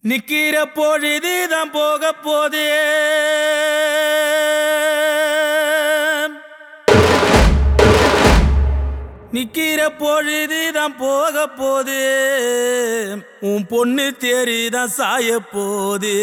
நிக்கிற பொழுதுதான் போக போதே நிக்கிற பொழுதுதான் போக போது உன் பொண்ணு தேரிதான் சாய போது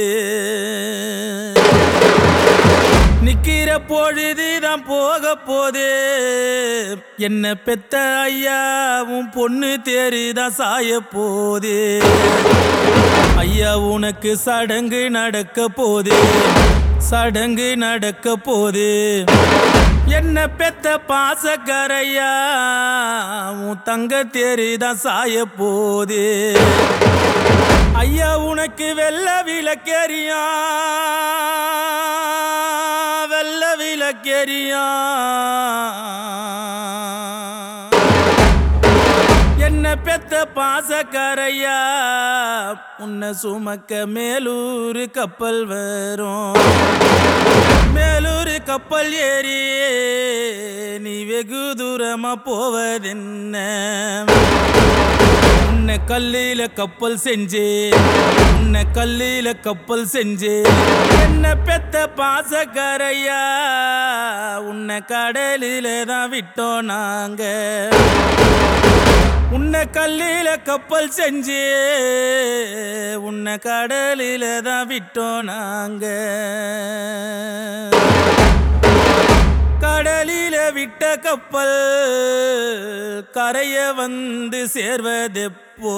நிக்கிற பொழுதுதான் போக போது என்ன பெத்த ஐயா உன் பொண்ணு தேரிதான் சாய போது ஐயா உனக்கு சடங்கு நடக்க போது சடங்கு நடக்க போது என்ன பெத்த பாசக்கரையா உன் தங்க தேரிதான் சாய போது ஐயா உனக்கு வெள்ள விளக்கெரியா வெள்ள விளக்கெரியா என்ன பெத்த பாசக்கரையா உன்னை சுமக்க மேலூர் கப்பல் வரும் மேலூர் கப்பல் ஏறி நீ வெகு தூரமா போவதென்ன உன்னை கல்லில கப்பல் செஞ்சு உன்னை கல்லில கப்பல் செஞ்சு என்ன பெத்த பாசக்கரையா உன்னை கடலில தான் விட்டோம் நாங்க உன்னை கல்லில கப்பல் செஞ்சு உன்னை கடலில தான் விட்டோம் நாங்க கடலில விட்ட கப்பல் கரைய வந்து சேர்வதெப்போ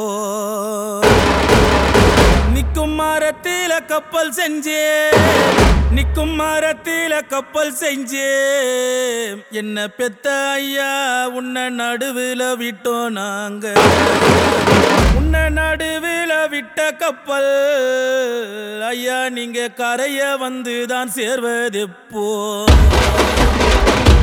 நிக்கும் மரத்தில கப்பல் செஞ்சே நிக்கும் மரத்தில கப்பல் செஞ்சே என்ன பெத்த ஐயா உன்னை நடுவில் விட்டோம் நாங்க உன்னை நடுவில் விட்ட கப்பல் ஐயா நீங்க கரைய வந்து தான் சேர்வதெப்போ